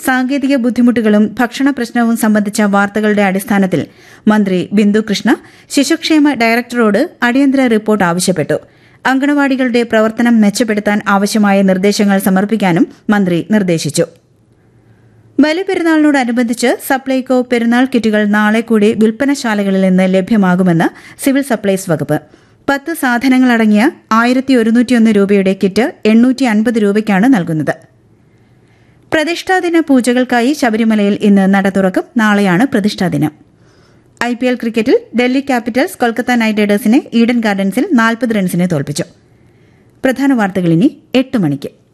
സാങ്കേതിക ബുദ്ധിമുട്ടുകളും ഭക്ഷണ പ്രശ്നവും സംബന്ധിച്ച വാർത്തകളുടെ അടിസ്ഥാനത്തിൽ മന്ത്രി ബിന്ദു കൃഷ്ണ ശിശുക്ഷേമ ഡയറക്ടറോട് അടിയന്തര റിപ്പോർട്ട് ആവശ്യപ്പെട്ടു അങ്കണവാടികളുടെ പ്രവർത്തനം മെച്ചപ്പെടുത്താൻ ആവശ്യമായ നിർദ്ദേശങ്ങൾ സമർപ്പിക്കാനും മന്ത്രി നിർദ്ദേശിച്ചു ബലിപെരുന്നാളിനോടനുബന്ധിച്ച് സപ്ലൈകോ പെരുന്നാൾ കിറ്റുകൾ നാളെ കൂടി വിൽപ്പനശാലകളിൽ നിന്ന് ലഭ്യമാകുമെന്ന് സിവിൽ സപ്ലൈസ് വകുപ്പ് പത്ത് സാധനങ്ങളടങ്ങിയ ആയിരത്തി ഒരുന്നൂറ്റിയൊന്ന് രൂപയുടെ കിറ്റ് എണ്ണൂറ്റി അൻപത് രൂപയ്ക്കാണ് നൽകുന്നത് പ്രതിഷ്ഠാദിന പൂജകൾക്കായി ശബരിമലയിൽ ഇന്ന് നട തുറക്കും നാളെയാണ് പ്രതിഷ്ഠാദിനം ഐ പി എൽ ക്രിക്കറ്റിൽ ഡൽഹി ക്യാപിറ്റൽസ് കൊൽക്കത്ത നൈറ്റ് റൈഡേഴ്സിനെ ഈഡൻ ഗാർഡൻസിൽ നാൽപ്പത് റൺസിന് തോൽപ്പിച്ചു പ്രധാന വാർത്തകൾ ഇനി എട്ട് മണിക്ക്